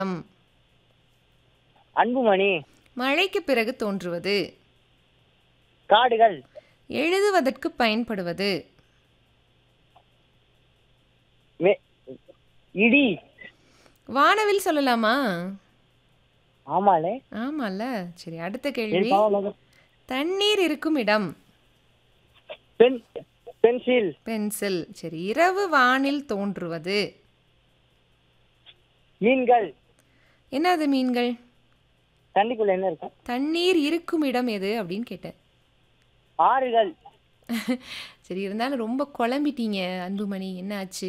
ம். அன்புமணி மழைக்கு பிறகு தோன்றுவது காடுகள் எழுதுவதற்கு பயன்படுவது மே- இடி வானவில் சொல்லலாமா ஆமாலே ஆமால்ல சரி அடுத்த சரி, கேள்வி பரவாயில்ல. தண்ணீர் இருக்கும் இடம் பென் பென்சில் பென்சில் சரி இரவு வானில் தோன்றுவது மீன்கள் என்னது மீன்கள் தண்ணிக்குள்ள என்ன இருக்கும் தண்ணீர் இருக்கும் இடம் எது அப்படின்னு கேட்டேன் ஆறுகள் சரி இருந்தாலும் ரொம்ப குழம்பிட்டீங்க அன்புமணி என்ன ஆச்சு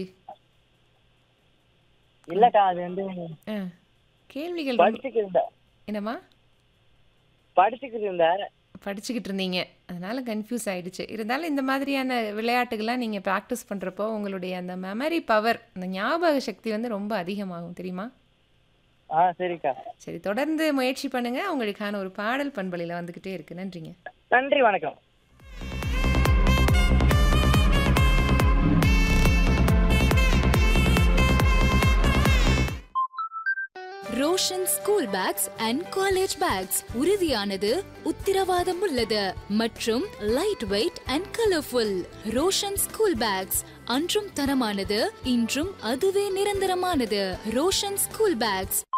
இல்லக்கா அது வந்து ஆ, கேள்விகள் ரொம்ப- படிச்சுக்கிட்டு இருந்த என்னம்மா படிச்சுக்கிட்டு இருந்த படிச்சுக்கிட்டு இருந்தீங்க அதனால கன்ஃபியூஸ் ஆயிடுச்சு இருந்தாலும் இந்த மாதிரியான விளையாட்டுகள்லாம் நீங்கள் ப்ராக்டிஸ் பண்ணுறப்போ உங்களுடைய அந்த மெமரி பவர் அந்த ஞாபக சக்தி வந்து ரொம்ப அதிகமாகும் தெரியுமா ஆ சரிக்கா சரி தொடர்ந்து முயற்சி பண்ணுங்க உங்களுக்கான ஒரு பாடல் பண்பலையில் வந்துக்கிட்டே இருக்கு நன்றிங்க நன்றி வணக்கம் Roshan school bags and college bags உறுதியானது உத்திரவாதம் உள்ளது மற்றும் light weight and colourful Roshan school bags அன்றும் தரமானது இன்றும் அதுவே நிரந்தரமானது ரோஷன் ஸ்கூல் பேக்ஸ்